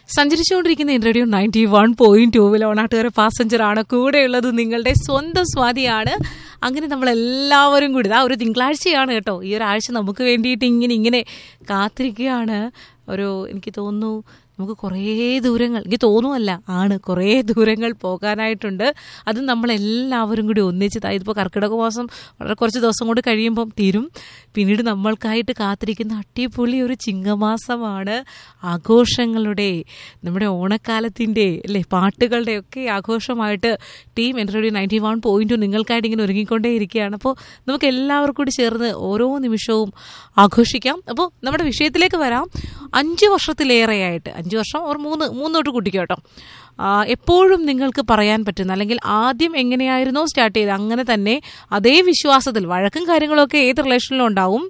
സഞ്ചരിച്ചുകൊണ്ടിരിക്കുന്ന radio ninety one point ടൂവിൽ ഓണാട്ടുകാരെ passenger ആണ് കൂടെയുള്ളത് നിങ്ങളുടെ സ്വന്തം സ്വാതിയാണ് അങ്ങനെ നമ്മൾ എല്ലാവരും കൂടി ഇതാ ഒരു തിങ്കളാഴ്ചയാണ് കേട്ടോ ഈ ഒരാഴ്ച നമുക്ക് വേണ്ടിയിട്ട് ഇങ്ങനെ ഇങ്ങനെ കാത്തിരിക്കുകയാണ് ഒരു എനിക്ക് തോന്നുന്നു നമുക്ക് കുറേ ദൂരങ്ങൾ എനിക്ക് തോന്നുമല്ല ആണ് കുറേ ദൂരങ്ങൾ പോകാനായിട്ടുണ്ട് അത് നമ്മളെല്ലാവരും കൂടി ഒന്നിച്ച് ഇതിപ്പോൾ കർക്കിടക മാസം വളരെ കുറച്ച് ദിവസം കൊണ്ട് കഴിയുമ്പം തീരും പിന്നീട് നമ്മൾക്കായിട്ട് കാത്തിരിക്കുന്ന അടിപൊളി ഒരു ചിങ്ങമാസമാണ് ആഘോഷങ്ങളുടെ നമ്മുടെ ഓണക്കാലത്തിൻ്റെ അല്ലേ പാട്ടുകളുടെ ഒക്കെ ആഘോഷമായിട്ട് ടീം എൻ്റെ നയൻറ്റി വൺ പോയിന്റ് നിങ്ങൾക്കായിട്ട് ഇങ്ങനെ ഒരുങ്ങിക്കൊണ്ടേ ഇരിക്കുകയാണ് അപ്പോൾ നമുക്ക് എല്ലാവർക്കും കൂടി ചേർന്ന് ഓരോ നിമിഷവും ആഘോഷിക്കാം അപ്പോൾ നമ്മുടെ വിഷയത്തിലേക്ക് വരാം അഞ്ച് വർഷത്തിലേറെയായിട്ട് അഞ്ച് വർഷം ഒരു മൂന്ന് മൂന്നോട്ട് കൂട്ടിക്കോ കേട്ടോ എപ്പോഴും നിങ്ങൾക്ക് പറയാൻ പറ്റുന്ന അല്ലെങ്കിൽ ആദ്യം എങ്ങനെയായിരുന്നോ സ്റ്റാർട്ട് ചെയ്ത് അങ്ങനെ തന്നെ അതേ വിശ്വാസത്തിൽ വഴക്കും കാര്യങ്ങളൊക്കെ ഏത് റിലേഷനിലും ഉണ്ടാവും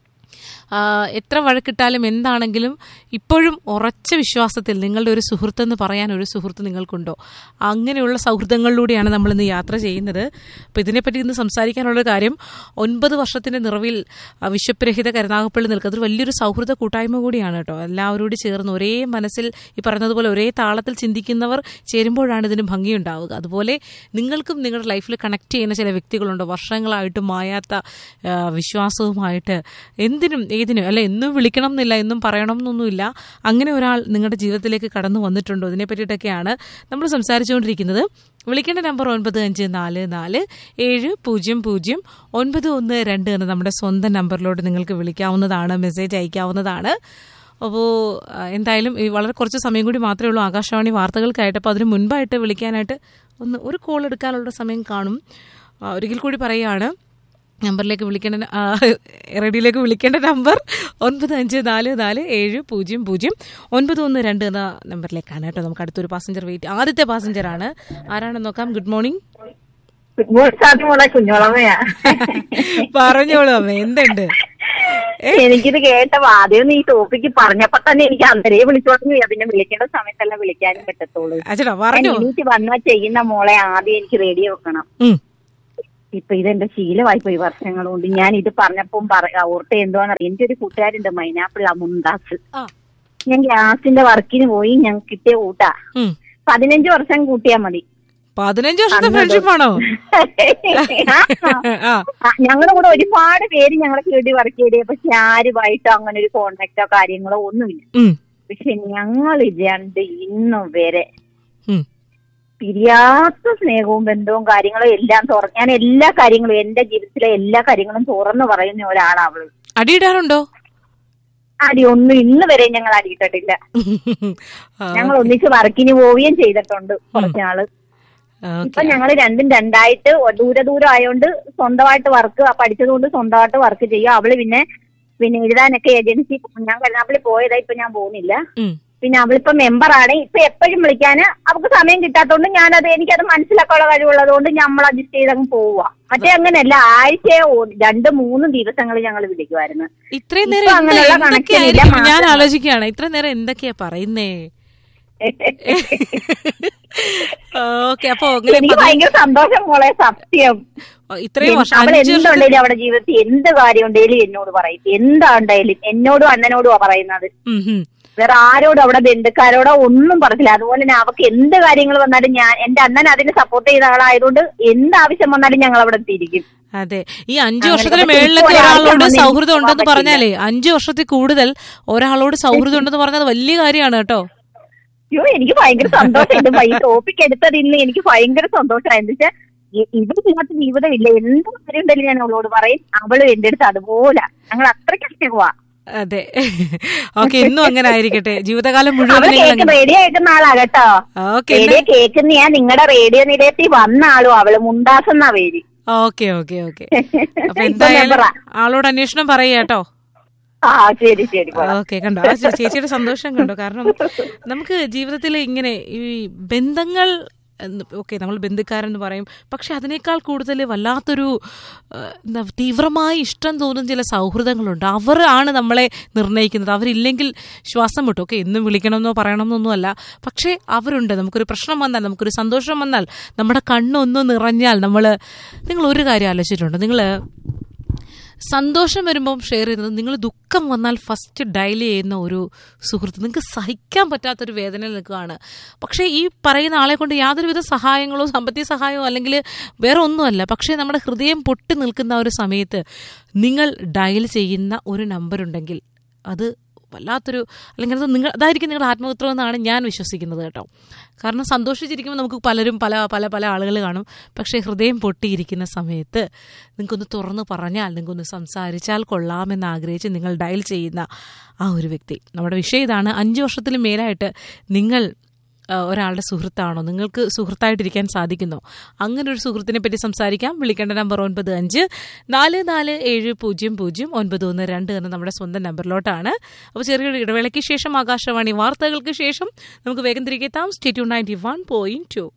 എത്ര വഴക്കിട്ടാലും എന്താണെങ്കിലും ഇപ്പോഴും ഉറച്ച വിശ്വാസത്തിൽ നിങ്ങളുടെ ഒരു സുഹൃത്തെന്ന് പറയാൻ ഒരു സുഹൃത്ത് നിങ്ങൾക്കുണ്ടോ അങ്ങനെയുള്ള സൗഹൃദങ്ങളിലൂടെയാണ് നമ്മൾ ഇന്ന് യാത്ര ചെയ്യുന്നത് അപ്പോൾ ഇതിനെപ്പറ്റി ഇന്ന് സംസാരിക്കാനുള്ള കാര്യം ഒൻപത് വർഷത്തിന്റെ നിറവിൽ വിശ്വപ്രഹിത കരുനാഗപ്പള്ളി നിൽക്കുക അതൊരു വലിയൊരു സൗഹൃദ കൂട്ടായ്മ കൂടിയാണ് കേട്ടോ എല്ലാവരോട് ചേർന്ന് ഒരേ മനസ്സിൽ ഈ പറഞ്ഞതുപോലെ ഒരേ താളത്തിൽ ചിന്തിക്കുന്നവർ ചേരുമ്പോഴാണ് ഇതിന് ഭംഗിയുണ്ടാവുക അതുപോലെ നിങ്ങൾക്കും നിങ്ങളുടെ ലൈഫിൽ കണക്ട് ചെയ്യുന്ന ചില വ്യക്തികളുണ്ടോ വർഷങ്ങളായിട്ട് മായാത്ത വിശ്വാസവുമായിട്ട് എന്തിനും ഏതിനും അല്ല എന്നും വിളിക്കണം എന്നില്ല എന്നും പറയണം എന്നൊന്നുമില്ല അങ്ങനെ ഒരാൾ നിങ്ങളുടെ ജീവിതത്തിലേക്ക് കടന്നു വന്നിട്ടുണ്ടോ ഇതിനെ പറ്റിയിട്ടൊക്കെയാണ് നമ്മൾ സംസാരിച്ചുകൊണ്ടിരിക്കുന്നത് വിളിക്കേണ്ട നമ്പർ ഒൻപത് അഞ്ച് നാല് നാല് ഏഴ് പൂജ്യം പൂജ്യം ഒൻപത് ഒന്ന് രണ്ട് എന്ന നമ്മുടെ സ്വന്തം നമ്പറിലോട്ട് നിങ്ങൾക്ക് വിളിക്കാവുന്നതാണ് മെസ്സേജ് അയക്കാവുന്നതാണ് അപ്പോൾ എന്തായാലും വളരെ കുറച്ച് സമയം കൂടി മാത്രമേ ഉള്ളൂ ആകാശവാണി വാർത്തകൾക്കായിട്ട് അപ്പോൾ അതിന് മുൻപായിട്ട് വിളിക്കാനായിട്ട് ഒന്ന് ഒരു കോൾ എടുക്കാനുള്ള സമയം കാണും ഒരിക്കൽ കൂടി പറയുകയാണ് നമ്പറിലേക്ക് വിളിക്കേണ്ട റേഡിയോയിലേക്ക് വിളിക്കേണ്ട നമ്പർ ഒൻപത് അഞ്ച് നാല് നാല് ഏഴ് പൂജ്യം പൂജ്യം ഒൻപത് ഒന്ന് രണ്ട് എന്ന നമ്പറിലേക്കാണ് കേട്ടോ നമുക്ക് അടുത്തൊരു പാസഞ്ചർ വെയിറ്റ് ആദ്യത്തെ പാസഞ്ചർ ആണ് ആരാണെന്ന് നോക്കാം ഗുഡ് മോർണിംഗ് ഗുഡ് മോർണിംഗ് കുഞ്ഞോളമ്മയാ പറഞ്ഞോളൂ അമ്മ എന്തുണ്ട് എനിക്കിത് കേട്ടപ്പോ ആദ്യം നീ ടോപ്പിക്ക് പറഞ്ഞപ്പോ തന്നെ എനിക്ക് അന്നേരേ വിളിച്ചോളൂ പിന്നെ വിളിക്കേണ്ട സമയത്തല്ല വിളിക്കാനും പറ്റത്തുള്ളൂ അച്ഛടാ പറഞ്ഞു എനിക്ക് വന്നാ ചെയ്യുന്ന മോളെ ആദ്യം എനിക്ക് റേഡിയോ വെക്കണം ഇപ്പൊ ഇതെന്റെ ശീലമായി പോയി വർഷങ്ങൾ കൊണ്ട് ഞാൻ ഇത് പറഞ്ഞപ്പം ഓർത്ത എന്തുവാന്ന് എന്റെ ഒരു കൂട്ടുകാരുണ്ട് മൈനാപ്പിള്ള മുന്താസ് ഞാൻ ഗ്യാസിന്റെ വർക്കിന് പോയി ഞങ്ങൾക്ക് കിട്ടിയ കൂട്ടാ പതിനഞ്ച് വർഷം കൂട്ടിയാ മതി പതിനഞ്ച് വർഷത്തെ ഫ്രണ്ട്ഷിപ്പ് ആണോ ഞങ്ങളുടെ കൂടെ ഒരുപാട് പേര് ഞങ്ങളെ കേടി വർക്ക് ചെയ്തേ പക്ഷെ ആരുമായിട്ടോ അങ്ങനെ ഒരു കോണ്ടാക്ടോ കാര്യങ്ങളോ ഒന്നുമില്ല പക്ഷെ ഞങ്ങൾ രണ്ട് ഇന്നും വരെ പിരിയാത്ത സ്നേഹവും ബന്ധവും കാര്യങ്ങളും എല്ലാം തുറ ഞാൻ എല്ലാ കാര്യങ്ങളും എന്റെ ജീവിതത്തിലെ എല്ലാ കാര്യങ്ങളും തുറന്നു പറയുന്ന ഒരാളാ അവള് അടിയിടാറുണ്ടോ അടി ഒന്നും ഇന്ന് വരെ ഞങ്ങൾ അടിയിട്ടിട്ടില്ല ഞങ്ങൾ ഒന്നിച്ച് വർക്കിന് പോവുകയും ചെയ്തിട്ടുണ്ട് കുറച്ചുനാള് ഇപ്പൊ ഞങ്ങൾ രണ്ടും രണ്ടായിട്ട് ദൂരെ ദൂരം ആയതുകൊണ്ട് സ്വന്തമായിട്ട് വർക്ക് പഠിച്ചതുകൊണ്ട് സ്വന്തമായിട്ട് വർക്ക് ചെയ്യും അവള് പിന്നെ പിന്നെ എഴുതാനൊക്കെ ഏജൻസി ഞാൻ കരുനാപ്പള്ളി പോയതാ ഇപ്പൊ ഞാൻ പോകുന്നില്ല പിന്നെ അവളിപ്പോ മെമ്പറാണ് ഇപ്പൊ എപ്പോഴും വിളിക്കാന് അവൾക്ക് സമയം കിട്ടാത്തോണ്ട് ഞാനത് എനിക്കത് മനസ്സിലാക്കാനുള്ള കഴിവുള്ളതുകൊണ്ട് നമ്മൾ അഡ്ജസ്റ്റ് ചെയ്ത് അങ്ങ് പോവുക മറ്റേ അങ്ങനെയല്ല ആഴ്ചയോ രണ്ട് മൂന്ന് ദിവസങ്ങൾ ഞങ്ങൾ വിളിക്കുമായിരുന്നു ഇത്രയും നേരം ഞാൻ ആലോചിക്കുകയാണ് ഇത്രയും നേരം എന്തൊക്കെയാ പറയുന്നേ ഓക്കെ അപ്പൊ എനിക്ക് ഭയങ്കര സന്തോഷം മോളെ സത്യം ഇത്രയും അവൾ എന്തുണ്ടെങ്കിലും അവിടെ ജീവിതത്തിൽ എന്ത് കാര്യം ഉണ്ടെങ്കിലും എന്നോട് പറയും എന്താണ്ടെങ്കിലും എന്നോടും അണ്ണനോടും പറയുന്നത് വേറെ ആരോടും അവിടെ ബന്ധുക്കാരോടോ ഒന്നും പറഞ്ഞില്ല അതുപോലെ തന്നെ അവർക്ക് എന്ത് കാര്യങ്ങൾ വന്നാലും ഞാൻ എന്റെ അണ്ണൻ അതിന് സപ്പോർട്ട് ചെയ്ത ആളായതുകൊണ്ട് എന്ത് ആവശ്യം വന്നാലും ഞങ്ങൾ അവിടെ എത്തിയിരിക്കും അതെ ഈ അഞ്ചു വർഷത്തിന് മേളിലൊക്കെ ഒരാളോട് സൗഹൃദം ഉണ്ടെന്ന് പറഞ്ഞാലേ അഞ്ചു വർഷത്തിൽ കൂടുതൽ ഒരാളോട് സൗഹൃദം ഉണ്ടെന്ന് പറഞ്ഞത് വലിയ കാര്യമാണ് കേട്ടോ അയ്യോ എനിക്ക് ഭയങ്കര സന്തോഷമുണ്ട് ഈ ടോപ്പിക് എടുത്തത് ഇന്ന് എനിക്ക് ഭയങ്കര സന്തോഷമായി എന്താ വെച്ചാൽ ഇവരില്ലാത്ത ജീവിതമില്ല എന്ത് കാര്യം ഉണ്ടെങ്കിലും ഞാൻ അവളോട് പറയും അവളും എന്റെ അടുത്ത് അതുപോലെ ഞങ്ങൾ അത്രയ്ക്ക് സ്നേഹമാ അതെ ഓക്കെ ഇന്നും അങ്ങനെ ആയിരിക്കട്ടെ ജീവിതകാലം മുഴുവൻ റേഡിയോ കേൾക്കുന്ന ആളാ കേട്ടോ റേഡിയോ കേൾക്കുന്ന ഞാൻ നിങ്ങളുടെ റേഡിയോ നിലയത്തിൽ വന്ന ആളും അവള് മുണ്ടാസ് എന്നാ പേര് ഓക്കെ ഓക്കെ ഓക്കെ അപ്പൊ എന്തായാലും ആളോട് അന്വേഷണം പറയാ കേട്ടോ ആ ശരി ശരി ഓക്കെ കണ്ടോ ആ ചേച്ചിയുടെ സന്തോഷം കണ്ടോ കാരണം നമുക്ക് ജീവിതത്തിൽ ഇങ്ങനെ ഈ ബന്ധങ്ങൾ ഓക്കെ നമ്മൾ ബന്ധുക്കാരെന്ന് പറയും പക്ഷെ അതിനേക്കാൾ കൂടുതൽ വല്ലാത്തൊരു എന്താ തീവ്രമായി ഇഷ്ടം തോന്നുന്ന ചില സൗഹൃദങ്ങളുണ്ട് അവരാണ് നമ്മളെ നിർണ്ണയിക്കുന്നത് അവരില്ലെങ്കിൽ ശ്വാസം വിട്ടു ഓക്കെ എന്നും വിളിക്കണമെന്നോ പറയണമെന്നൊന്നും അല്ല പക്ഷേ അവരുണ്ട് നമുക്കൊരു പ്രശ്നം വന്നാൽ നമുക്കൊരു സന്തോഷം വന്നാൽ നമ്മുടെ കണ്ണൊന്നും നിറഞ്ഞാൽ നമ്മൾ നിങ്ങൾ ഒരു കാര്യം ആലോചിച്ചിട്ടുണ്ട് നിങ്ങൾ സന്തോഷം വരുമ്പം ഷെയർ ചെയ്യുന്നത് നിങ്ങൾ ദുഃഖം വന്നാൽ ഫസ്റ്റ് ഡയൽ ചെയ്യുന്ന ഒരു സുഹൃത്ത് നിങ്ങൾക്ക് സഹിക്കാൻ പറ്റാത്തൊരു വേദന നിൽക്കുകയാണ് പക്ഷേ ഈ പറയുന്ന ആളെ കൊണ്ട് യാതൊരുവിധ സഹായങ്ങളോ സാമ്പത്തിക സഹായമോ അല്ലെങ്കിൽ വേറെ ഒന്നുമല്ല പക്ഷേ നമ്മുടെ ഹൃദയം പൊട്ടി നിൽക്കുന്ന ആ ഒരു സമയത്ത് നിങ്ങൾ ഡയൽ ചെയ്യുന്ന ഒരു നമ്പർ ഉണ്ടെങ്കിൽ അത് വല്ലാത്തൊരു അല്ലെങ്കിൽ അത് നിങ്ങൾ അതായിരിക്കും നിങ്ങളുടെ ആത്മപുത്രം എന്നാണ് ഞാൻ വിശ്വസിക്കുന്നത് കേട്ടോ കാരണം സന്തോഷിച്ചിരിക്കുമ്പോൾ നമുക്ക് പലരും പല പല പല ആളുകൾ കാണും പക്ഷേ ഹൃദയം പൊട്ടിയിരിക്കുന്ന സമയത്ത് നിങ്ങൾക്കൊന്ന് തുറന്ന് പറഞ്ഞാൽ നിങ്ങൾക്കൊന്ന് സംസാരിച്ചാൽ കൊള്ളാമെന്ന് ആഗ്രഹിച്ച് നിങ്ങൾ ഡയൽ ചെയ്യുന്ന ആ ഒരു വ്യക്തി നമ്മുടെ വിഷയം ഇതാണ് അഞ്ച് വർഷത്തിലും മേലായിട്ട് നിങ്ങൾ ഒരാളുടെ സുഹൃത്താണോ നിങ്ങൾക്ക് സുഹൃത്തായിട്ടിരിക്കാൻ സാധിക്കുന്നോ അങ്ങനെ ഒരു സുഹൃത്തിനെ പറ്റി സംസാരിക്കാം വിളിക്കേണ്ട നമ്പർ ഒൻപത് അഞ്ച് നാല് നാല് ഏഴ് പൂജ്യം പൂജ്യം ഒൻപത് ഒന്ന് രണ്ട് എന്ന നമ്മുടെ സ്വന്തം നമ്പറിലോട്ടാണ് അപ്പോൾ ചെറിയൊരു ഇടവേളയ്ക്ക് ശേഷം ആകാശവാണി വാർത്തകൾക്ക് ശേഷം നമുക്ക് വേഗം തിരികെ എത്താം stay tuned ninety one point two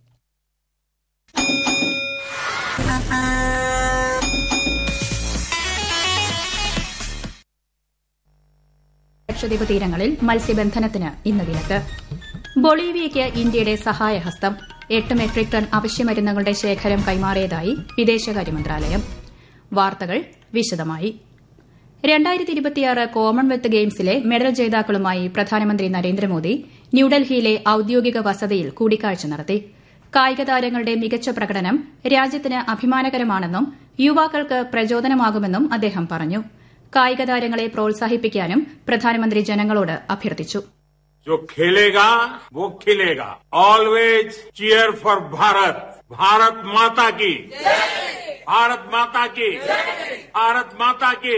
Lakshadweep തീരങ്ങളിൽ മത്സ്യബന്ധനത്തിന് ഇന്ന് വിലക്ക് ബൊളീവിയയ്ക്ക് ഇന്ത്യയുടെ സഹായഹസ്തം എട്ട് മെട്രിക് ടൺ അവശ്യമരുന്നുകളുടെ ശേഖരം കൈമാറിയതായി വിദേശകാര്യ മന്ത്രാലയം വാർത്തകൾ വിശദമായി രണ്ടായിരത്തി ഇരുപത്തിയാറ് കോമൺവെൽത്ത് ഗെയിംസിലെ മെഡൽ ജേതാക്കളുമായി പ്രധാനമന്ത്രി നരേന്ദ്രമോദി ന്യൂഡൽഹിയിലെ ഔദ്യോഗിക വസതിയിൽ കൂടിക്കാഴ്ച നടത്തി കായിക താരങ്ങളുടെ മികച്ച പ്രകടനം രാജ്യത്തിന് അഭിമാനകരമാണെന്നും യുവാക്കൾക്ക് പ്രചോദനമാകുമെന്നും അദ്ദേഹം പറഞ്ഞു കായിക താരങ്ങളെ പ്രോത്സാഹിപ്പിക്കാനും പ്രധാനമന്ത്രി ജനങ്ങളോട് അഭ്യർത്ഥിച്ചു जो खेलेगा वो खिलेगा always cheer for Bharat Bharat माता की भारत माता की भारत माता की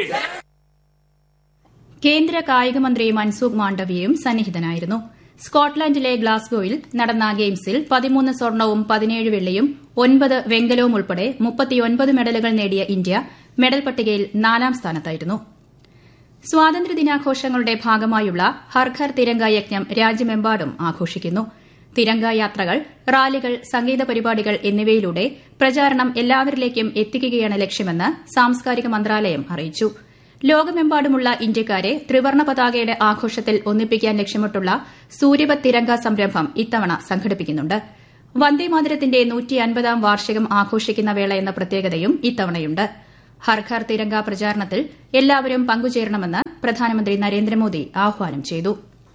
കേന്ദ്ര കായിക മന്ത്രി മൻസൂഖ് മാണ്ഡവ്യയും സന്നിഹിതനായിരുന്നു സ്കോട്ട്ലൻഡിലെ ഗ്ലാസ്ഗോയിൽ നടന്ന ഗെയിംസിൽ പതിമൂന്ന് സ്വർണവും പതിനേഴ് വെള്ളിയും ഒൻപത് വെങ്കലവും ഉൾപ്പെടെ മുപ്പത്തിയൊൻപത് മെഡലുകൾ നേടിയ ഇന്ത്യ മെഡൽ പട്ടികയിൽ നാലാം സ്ഥാനത്തായിരുന്നു സ്വാതന്ത്ര്യദിനാഘോഷങ്ങളുടെ ഭാഗമായുള്ള ഹർഘർ തിരങ്ക യജ്ഞം രാജ്യമെമ്പാടും ആഘോഷിക്കുന്നു തിരങ്ക യാത്രകൾ റാലികൾ സംഗീത പരിപാടികൾ എന്നിവയിലൂടെ പ്രചാരണം എല്ലാവരിലേക്കും എത്തിക്കുകയാണ് ലക്ഷ്യമെന്ന് സാംസ്കാരിക മന്ത്രാലയം അറിയിച്ചു ലോകമെമ്പാടുമുള്ള ഇന്ത്യക്കാരെ ത്രിവർണ പതാകയുടെ ആഘോഷത്തിൽ ഒന്നിപ്പിക്കാൻ ലക്ഷ്യമിട്ടുള്ള സൂര്യപത് തിരങ്ക സംരംഭം ഇത്തവണ സംഘടിപ്പിക്കുന്നുണ്ട് വന്ദേമാതരത്തിന്റെ നൂറ്റി അൻപതാം വാർഷികം ആഘോഷിക്കുന്ന വേള എന്ന പ്രത്യേകതയും ഇത്തവണയുണ്ട് ഹർഘർ തിരങ്ക പ്രചാരണത്തിൽ എല്ലാവരും പങ്കുചേരണമെന്ന് പ്രധാനമന്ത്രി നരേന്ദ്രമോദി ആഹ്വാനം ചെയ്തു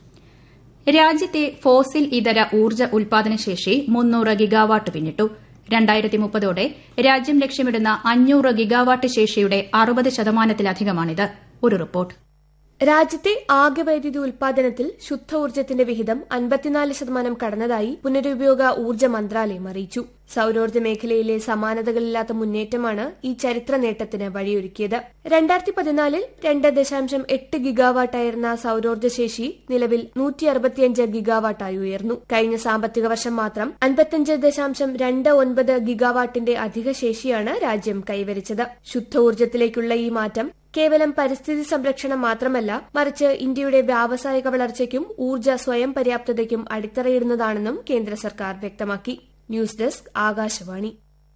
രാജ്യത്തെ ഫോസിൽ ഇതര ഊർജ്ജ ഉൽപാദനശേഷി മുന്നൂറ് ഗിഗാവാട്ട് പിന്നിട്ടു രണ്ടായിരത്തി മുപ്പതോടെ രാജ്യം ലക്ഷ്യമിടുന്ന അഞ്ഞൂറ് ഗിഗാവാട്ട് ശേഷിയുടെ അറുപത് ശതമാനത്തിലധികമാണിത് ഒരു റിപ്പോർട്ട് രാജ്യത്തെ ആകെ വൈദ്യുതി ഉൽപാദനത്തിൽ ശുദ്ധ ഊർജ്ജത്തിന്റെ വിഹിതം അൻപത്തിനാല് ശതമാനം കടന്നതായി പുനരുപയോഗ ഊർജ്ജ മന്ത്രാലയം അറിയിച്ചു സൌരോർജ്ജ മേഖലയിലെ സമാനതകളില്ലാത്ത മുന്നേറ്റമാണ് ഈ ചരിത്ര നേട്ടത്തിന് വഴിയൊരുക്കിയത് രണ്ടായിരത്തി പതിനാലിൽ രണ്ട് ദശാംശം എട്ട് ഗിഗാവാട്ടായിരുന്ന സൌരോർജ്ജ ശേഷി നിലവിൽ നൂറ്റി അറുപത്തിയഞ്ച് ഗിഗാവാട്ടായി ഉയർന്നു കഴിഞ്ഞ സാമ്പത്തിക വർഷം മാത്രം അൻപത്തിയഞ്ച് ദശാംശം രണ്ട് ഒൻപത് ഗിഗാവാട്ടിന്റെ അധിക ശേഷിയാണ് രാജ്യം കൈവരിച്ചത് ശുദ്ധ ഊർജ്ജത്തിലേക്കുള്ള ഈ മാറ്റം കേവലം പരിസ്ഥിതി സംരക്ഷണം മാത്രമല്ല മറിച്ച് ഇന്ത്യയുടെ വ്യാവസായിക വളർച്ചയ്ക്കും ഊർജ്ജ സ്വയം പര്യാപ്തതയ്ക്കും അടിത്തറയിടുന്നതാണെന്നും കേന്ദ്ര സർക്കാർ വ്യക്തമാക്കി ന്യൂസ് ഡെസ്ക് ആകാശവാണി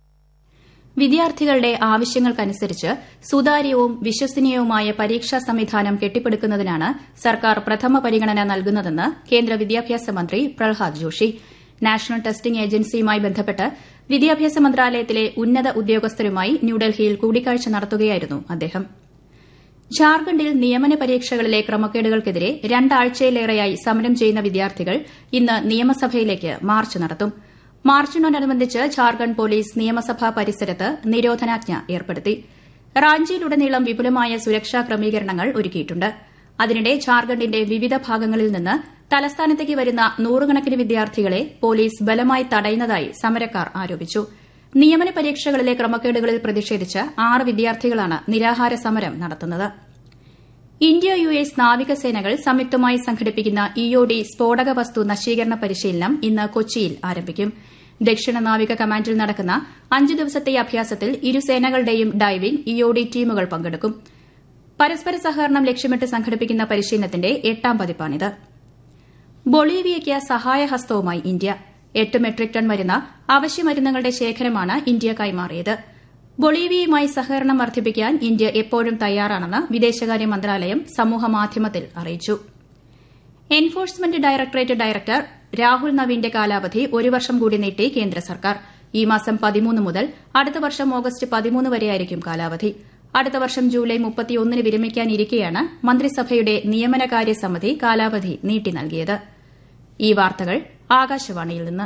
വിദ്യാർത്ഥികളുടെ ആവശ്യങ്ങൾക്കനുസരിച്ച് സുതാര്യവും വിശ്വസനീയവുമായ പരീക്ഷാ സംവിധാനം കെട്ടിപ്പടുക്കുന്നതിനാണ് സർക്കാർ പ്രഥമ പരിഗണന നൽകുന്നതെന്ന് കേന്ദ്ര വിദ്യാഭ്യാസ മന്ത്രി പ്രഹ്ലാദ് ജോഷി നാഷണൽ ടെസ്റ്റിംഗ് ഏജൻസിയുമായി ബന്ധപ്പെട്ട് വിദ്യാഭ്യാസ മന്ത്രാലയത്തിലെ ഉന്നത ഉദ്യോഗസ്ഥരുമായി ന്യൂഡൽഹിയിൽ കൂടിക്കാഴ്ച നടത്തുകയായിരുന്നു അദ്ദേഹം ഝാർഖണ്ഡിൽ നിയമന പരീക്ഷകളിലെ ക്രമക്കേടുകൾക്കെതിരെ രണ്ടാഴ്ചയിലേറെയായി സമരം ചെയ്യുന്ന വിദ്യാർത്ഥികൾ ഇന്ന് നിയമസഭയിലേക്ക് മാർച്ച് നടത്തും മാർച്ചിനോടനുബന്ധിച്ച് ഝാർഖണ്ഡ് പോലീസ് നിയമസഭാ പരിസരത്ത് നിരോധനാജ്ഞ ഏർപ്പെടുത്തി റാഞ്ചിയിലുടനീളം വിപുലമായ സുരക്ഷാ ക്രമീകരണങ്ങൾ ഒരുക്കിയിട്ടുണ്ട് അതിനിടെ ഝാർഖണ്ഡിന്റെ വിവിധ ഭാഗങ്ങളിൽ നിന്ന് തലസ്ഥാനത്തേക്ക് വരുന്ന നൂറുകണക്കിന് വിദ്യാർത്ഥികളെ പോലീസ് ബലമായി തടയുന്നതായി സമരക്കാർ ആരോപിച്ചു നിയമന പരീക്ഷകളിലെ ക്രമക്കേടുകളിൽ പ്രതിഷേധിച്ച് ആറ് വിദ്യാർത്ഥികളാണ് നിരാഹാര സമരം നടത്തുന്നത് ഇന്ത്യ യു എസ് നാവികസേനകൾ സംയുക്തമായി സംഘടിപ്പിക്കുന്ന ഇഒഡി സ്ഫോടക വസ്തു നശീകരണ പരിശീലനം ഇന്ന് കൊച്ചിയിൽ ആരംഭിക്കും ദക്ഷിണ നാവിക കമാൻഡിൽ നടക്കുന്ന അഞ്ച് ദിവസത്തെ അഭ്യാസത്തിൽ ഇരു സേനകളുടെയും ഡൈവിംഗ് ഇഒഡി ടീമുകൾ പങ്കെടുക്കും പരസ്പര സഹകരണം ലക്ഷ്യമിട്ട് സംഘടിപ്പിക്കുന്ന പരിശീലനത്തിന്റെ എട്ടാം പതിപ്പാണിത് ബൊളീവിയയ്ക്ക് സഹായഹസ്തവുമായി ഇന്ത്യ എട്ട് മെട്രിക് ടൺ വരുന്ന അവശ്യമരുന്നുകളുടെ ശേഖരമാണ് ഇന്ത്യ കൈമാറിയത് ബൊളീവിയയുമായി സഹകരണം വർദ്ധിപ്പിക്കാൻ ഇന്ത്യ എപ്പോഴും തയ്യാറാണെന്ന് വിദേശകാര്യ മന്ത്രാലയം സമൂഹമാധ്യമത്തിൽ അറിയിച്ചു എൻഫോഴ്സ്മെന്റ് ഡയറക്ടറേറ്റ് ഡയറക്ടർ രാഹുൽ നവീന്റെ കാലാവധി ഒരു വർഷം കൂടി നീട്ടി കേന്ദ്ര സർക്കാർ ഈ മാസം പതിമൂന്ന് മുതൽ അടുത്ത വർഷം ഓഗസ്റ്റ് പതിമൂന്ന് വരെയായിരിക്കും കാലാവധി അടുത്ത വർഷം ജൂലൈ മുപ്പത്തിയൊന്നിന് വിരമിക്കാനിരിക്കെയാണ് മന്ത്രിസഭയുടെ നിയമനകാര്യ സമിതി കാലാവധി നീട്ടി നൽകിയത് ഈ വാർത്തകൾ ആകാശവാണിയിൽ നിന്ന്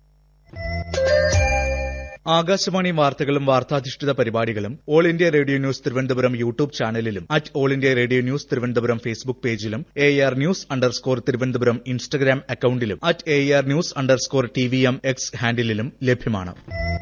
ആകാശവാണി വാർത്തകളും വാർത്താധിഷ്ഠിത പരിപാടികളും all India radio news Thiruvananthapuram YouTube ചാനലിലും at all India radio news Thiruvananthapuram Facebook പേജിലും A R news underscore Thiruvananthapuram Instagram അക്കൌണ്ടിലും at A R news underscore T V M X ഹാൻഡിലും ലഭ്യമാണ്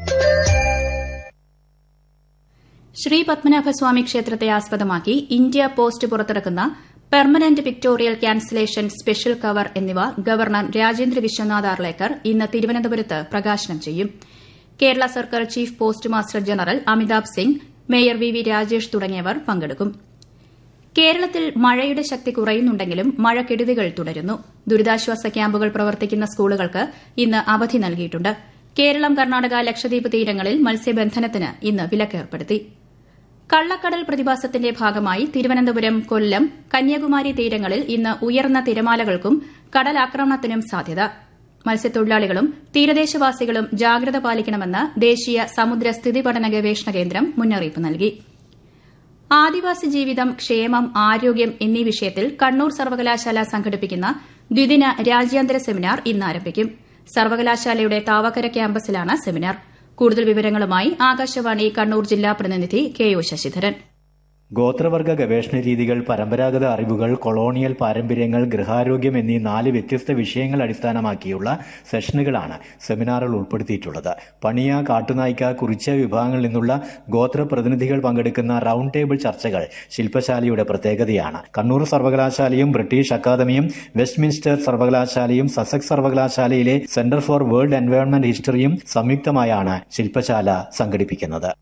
ശ്രീ പത്മനാഭസ്വാമി ക്ഷേത്രത്തെ ആസ്പദമാക്കി ഇന്ത്യ പോസ്റ്റ് പുറത്തിറക്കുന്ന permanent pictorial cancellation special cover എന്നിവ governor Rajendra Vishwanath Arlekar ഇന്ന് തിരുവനന്തപുരത്ത് പ്രകാശനം ചെയ്യും കേരള സർക്കാർ chief post master general Amitabh Singh mayor V V Rajesh തുടങ്ങിയവർ പങ്കെടുക്കും കേരളത്തിൽ മഴയുടെ ശക്തി കുറയുന്നുണ്ടെങ്കിലും മഴക്കെടുതികൾ തുടരുന്നു ദുരിതാശ്വാസ ക്യാമ്പുകൾ പ്രവർത്തിക്കുന്ന സ്കൂളുകൾക്ക് ഇന്ന് അവധി നൽകിയിട്ടുണ്ട് കേരളം കർണാടക ലക്ഷദ്വീപ് തീരങ്ങളിൽ മത്സ്യബന്ധനത്തിന് ഇന്ന് വിലക്കേർപ്പെടുത്തി കള്ളക്കടൽ പ്രതിഭാസത്തിന്റെ ഭാഗമായി തിരുവനന്തപുരം കൊല്ലം കന്യാകുമാരി തീരങ്ങളിൽ ഇന്ന് ഉയർന്ന തിരമാലകൾക്കും കടലാക്രമണത്തിനും സാധ്യത മത്സ്യത്തൊഴിലാളികളും തീരദേശവാസികളും ജാഗ്രത പാലിക്കണമെന്ന് ദേശീയ സമുദ്ര സ്ഥിതി പഠന ഗവേഷണ കേന്ദ്രം മുന്നറിയിപ്പ് നൽകി ആദിവാസി ജീവിതം ക്ഷേമം ആരോഗ്യം എന്നീ വിഷയത്തിൽ കണ്ണൂർ സർവകലാശാല സംഘടിപ്പിക്കുന്ന ദ്വിദിന രാജ്യാന്തര സെമിനാർ ഇന്ന് ആരംഭിക്കും സർവകലാശാലയുടെ താവക്കര ക്യാമ്പസിലാണ് സെമിനാർ കൂടുതൽ വിവരങ്ങളുമായി ആകാശവാണി കണ്ണൂർ ജില്ലാ പ്രതിനിധി കെ ഒ ശശിധരൻ ഗോത്രവർഗ ഗവേഷണ രീതികൾ പരമ്പരാഗത അറിവുകൾ കൊളോണിയൽ പാരമ്പര്യങ്ങൾ ഗൃഹാരോഗ്യം എന്നീ നാല് വ്യത്യസ്ത വിഷയങ്ങൾ അടിസ്ഥാനമാക്കിയുള്ള സെഷനുകളാണ് സെമിനാറിൽ ഉൾപ്പെടുത്തിയിട്ടുള്ളത് പണിയ കാട്ടുനായ്ക്ക കുറിച്ച വിഭാഗങ്ങളിൽ നിന്നുള്ള ഗോത്ര പ്രതിനിധികൾ പങ്കെടുക്കുന്ന റൌണ്ട് ടേബിൾ ചർച്ചകൾ ശില്പശാലയുടെ പ്രത്യേകതയാണ് കണ്ണൂർ സർവകലാശാലയും ബ്രിട്ടീഷ് അക്കാദമിയും വെസ്റ്റ്മിൻസ്റ്റർ സർവകലാശാലയും സസെക്സ് സർവകലാശാലയിലെ സെന്റർ ഫോർ വേൾഡ് എൻവയോൺമെന്റ് ഹിസ്റ്ററിയും സംയുക്തമായാണ് ശില്പശാല സംഘടിപ്പിക്കുന്നത്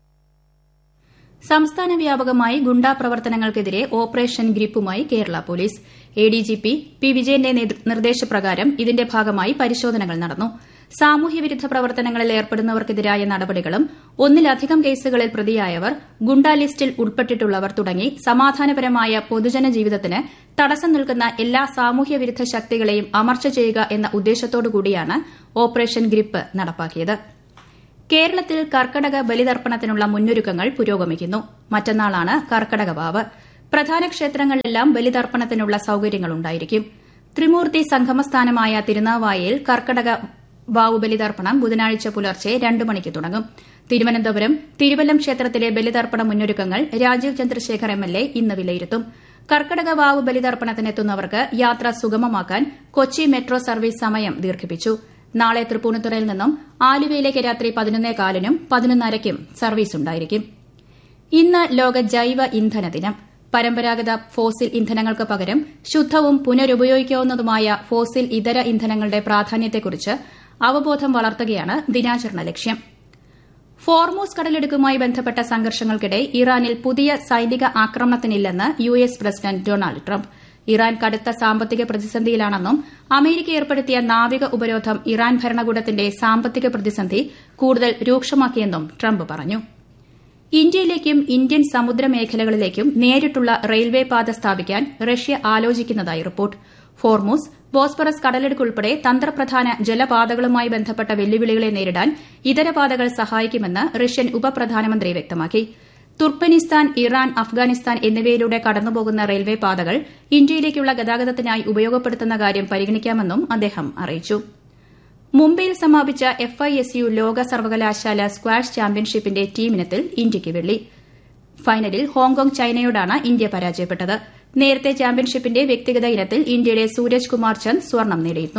സംസ്ഥാന വ്യാപകമായി ഗുണ്ടാ പ്രവർത്തനങ്ങൾക്കെതിരെ ഓപ്പറേഷൻ ഗ്രിപ്പുമായി കേരള പോലീസ് എഡിജിപി പി വിജയന്റെ നിർദ്ദേശപ്രകാരം ഇതിന്റെ ഭാഗമായി പരിശോധനകൾ നടന്നു സാമൂഹ്യവിരുദ്ധ പ്രവർത്തനങ്ങളിൽ ഏർപ്പെടുന്നവർക്കെതിരായ നടപടികളും ഒന്നിലധികം കേസുകളിൽ പ്രതിയായവർ ഗുണ്ടാ ലിസ്റ്റിൽ ഉൾപ്പെട്ടിട്ടുള്ളവർ തുടങ്ങി സമാധാനപരമായ പൊതുജന ജീവിതത്തിന് തടസ്സം നിൽക്കുന്ന എല്ലാ സാമൂഹ്യവിരുദ്ധ ശക്തികളെയും അമർച്ച ചെയ്യുക എന്ന ഉദ്ദേശത്തോടുകൂടിയാണ് ഓപ്പറേഷൻ ഗ്രിപ്പ് നടപ്പാക്കിയത് കേരളത്തിൽ കർക്കടക ബലിതർപ്പണത്തിനുള്ള മുന്നൊരുക്കങ്ങൾ പുരോഗമിക്കുന്നു മറ്റന്നാളാണ് കർക്കടക വാവ് പ്രധാന ക്ഷേത്രങ്ങളിലെല്ലാം ബലിതർപ്പണത്തിനുള്ള സൌകര്യങ്ങളുണ്ടായിരിക്കും ത്രിമൂർത്തി സംഗമസ്ഥാനമായ തിരുനാവായയിൽ കർക്കടക വാവു ബലിതർപ്പണം ബുധനാഴ്ച പുലർച്ചെ രണ്ട് മണിക്ക് തുടങ്ങും തിരുവനന്തപുരം തിരുവല്ലം ക്ഷേത്രത്തിലെ ബലിതർപ്പണ മുന്നൊരുക്കങ്ങൾ Rajeev Chandrasekhar M L A ഇന്ന് വിലയിരുത്തും കർക്കടക വാവു ബലിതർപ്പണത്തിനെത്തുന്നവർക്ക് യാത്ര സുഗമമാക്കാൻ കൊച്ചി മെട്രോ സർവീസ് സമയം ദീർഘിപ്പിച്ചു നാളെ തൃപ്പൂണിത്തുറയിൽ നിന്നും ആലുവയിലേക്ക് രാത്രി പതിനൊന്നേ കാലിനും പതിനൊന്നരയ്ക്കും സർവീസ് ഉണ്ടായിരിക്കും ഇന്ന് ലോക ജൈവ ഇന്ധന ദിനം പരമ്പരാഗത ഫോസിൽ ഇന്ധനങ്ങൾക്ക് പകരം ശുദ്ധവും പുനരുപയോഗിക്കാവുന്നതുമായ ഫോസിൽ ഇതര ഇന്ധനങ്ങളുടെ പ്രാധാന്യത്തെക്കുറിച്ച് അവബോധം വളർത്തുകയാണ് ദിനാചരണ ലക്ഷ്യം ഫോർമോസ് കടലെടുക്കുമായി ബന്ധപ്പെട്ട സംഘർഷങ്ങൾക്കിടെ ഇറാനിൽ പുതിയ സൈനിക ആക്രമണത്തിനില്ലെന്ന് U S president Donald Trump Iran കടുത്ത സാമ്പത്തിക പ്രതിസന്ധിയിലാണെന്നും അമേരിക്ക ഏർപ്പെടുത്തിയ നാവിക ഉപരോധം ഇറാൻ ഭരണകൂടത്തിന്റെ സാമ്പത്തിക പ്രതിസന്ധി കൂടുതൽ രൂക്ഷമാക്കിയെന്നും ട്രംപ് പറഞ്ഞു ഇന്ത്യയിലേക്കും ഇന്ത്യൻ സമുദ്ര മേഖലകളിലേക്കും നേരിട്ടുള്ള റെയിൽവേ പാത സ്ഥാപിക്കാൻ റഷ്യ ആലോചിക്കുന്നതായി റിപ്പോർട്ട് ഫോർമൂസ് ബോസ്പറസ് കടലെടുക്കുൾപ്പെടെ തന്ത്രപ്രധാന ജലപാതകളുമായി ബന്ധപ്പെട്ട വെല്ലുവിളികളെ നേരിടാൻ ഇതര പാതകൾ സഹായിക്കുമെന്ന് റഷ്യൻ ഉപപ്രധാനമന്ത്രി വ്യക്തമാക്കി തുർക്കനിസ്ഥാൻ ഇറാൻ അഫ്ഗാനിസ്ഥാൻ എന്നിവയിലൂടെ കടന്നുപോകുന്ന റെയിൽവേ പാതകൾ ഇന്ത്യയിലേക്കുള്ള ഗതാഗതത്തിനായി ഉപയോഗപ്പെടുത്തുന്ന കാര്യം പരിഗണിക്കാമെന്നും അദ്ദേഹം അറിയിച്ചു മുംബൈയിൽ സമാപിച്ച എഫ് ഐ എസ് യു ലോക സർവകലാശാല സ്ക്വാഷ് ചാമ്പ്യൻഷിപ്പിന്റെ ടീമിനത്തിൽ ഇന്ത്യയ്ക്ക് വെള്ളി ഫൈനലിൽ ഹോങ്കോങ് ചൈനയോടാണ് ഇന്ത്യ പരാജയപ്പെട്ടത് നേരത്തെ ചാമ്പ്യൻഷിപ്പിന്റെ വ്യക്തിഗത ഇനത്തിൽ ഇന്ത്യയുടെ സൂരജ് കുമാർ ചന്ദ് സ്വർണം നേടിയിരുന്നു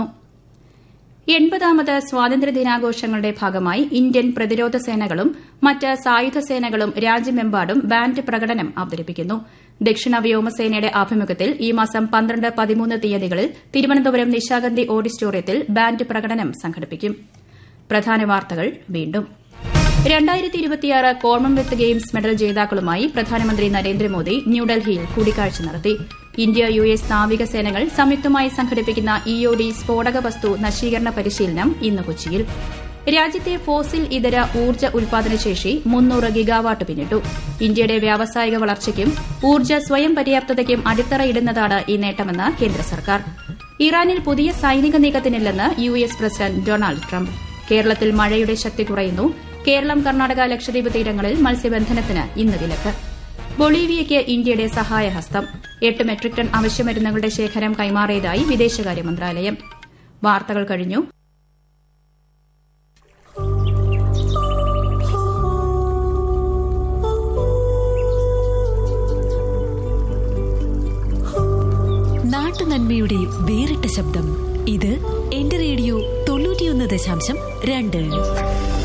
എൺപതാമത് സ്വാതന്ത്ര്യദിനാഘോഷങ്ങളുടെ ഭാഗമായി ഇന്ത്യൻ പ്രതിരോധ സേനകളും മറ്റ് സായുധ സേനകളും രാജ്യമെമ്പാടും ബാൻഡ് പ്രകടനം അവതരിപ്പിക്കുന്നു ദക്ഷിണ വ്യോമസേനയുടെ ആഭിമുഖ്യത്തിൽ ഈ മാസം പന്ത്രണ്ട് പതിമൂന്ന് തീയതികളിൽ തിരുവനന്തപുരം നിശാഗന്ധി ഓഡിറ്റോറിയത്തിൽ ബാൻഡ് പ്രകടനം സംഘടിപ്പിക്കും പ്രധാന വാർത്തകൾ വീണ്ടും രണ്ടായിരത്തി ഇരുപത്തിയാറ് കോമൺവെൽത്ത് ഗെയിംസ് മെഡൽ ജേതാക്കളുമായി പ്രധാനമന്ത്രി നരേന്ദ്രമോദി ന്യൂഡൽഹിയിൽ കൂടിക്കാഴ്ച നടത്തി ഇന്ത്യ യു എസ് നാവികസേനകൾ സംയുക്തമായി സംഘടിപ്പിക്കുന്ന ഇഒഡി സ്ഫോടക വസ്തു നശീകരണ പരിശീലനം ഇന്ന് കൊച്ചിയിൽ രാജ്യത്തെ ഫോസിൽ ഇതര ഊർജ്ജ ഉൽപാദനശേഷി മുന്നൂറ് ഗിഗാവാട്ട് പിന്നിട്ടു ഇന്ത്യയുടെ വ്യാവസായിക വളർച്ചയ്ക്കും ഊർജ്ജ സ്വയം പര്യാപ്തതയ്ക്കും അടിത്തറയിടുന്നതാണ് ഈ നേട്ടമെന്ന് കേന്ദ്ര സർക്കാർ ഇറാനിൽ പുതിയ സൈനിക നീക്കത്തിനില്ലെന്ന് U S president Donald Trump കേരളത്തിൽ മഴയുടെ ശക്തി കുറയുന്നു കേരളം കർണാടക ലക്ഷദ്വീപ് തീരങ്ങളിൽ മത്സ്യബന്ധനത്തിന് ഇന്ന് വിലക്ക് ബൊളീവിയയ്ക്ക് ഇന്ത്യയുടെ സഹായഹസ്തം എട്ട് മെട്രിക് ടൺ അവശ്യമരുന്നുകളുടെ ശേഖരം കൈമാറിയതായി വിദേശകാര്യ മന്ത്രാലയം വാർത്തകൾ കഴിഞ്ഞു നാട്ടുനന്മയുടെ വേറിട്ട ശബ്ദം ഇത് എന്റെ റേഡിയോ തൊണ്ണൂറ്റിയൊന്ന് ദശാംശം രണ്ട്